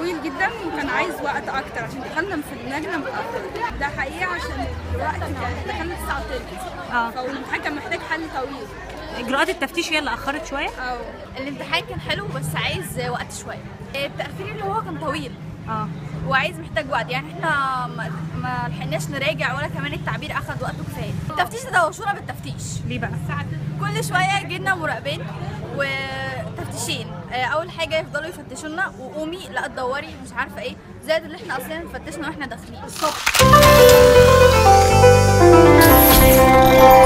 طويل جدا وكان عايز وقت اكتر عشان دخلنا في اللجنه متاخر ده حقيقه عشان الوقت كان دخلنا الساعه 9 اه فالامتحان كان محتاج حل طويل اجراءات التفتيش هي اللي اخرت شويه او الامتحان كان حلو بس عايز وقت شويه التاخير اللي هو كان طويل اه وعايز محتاج وقت يعني احنا ما, ما لحقناش نراجع ولا كمان التعبير اخد وقته كفايه التفتيش ده دوشونا بالتفتيش ليه بقى كل شويه جينا مراقبين وتفتيشين آه، اول حاجه يفضلوا يفتشونا وقومي لا تدوري مش عارفه ايه زائد اللي احنا اصلا فتشنا واحنا داخلين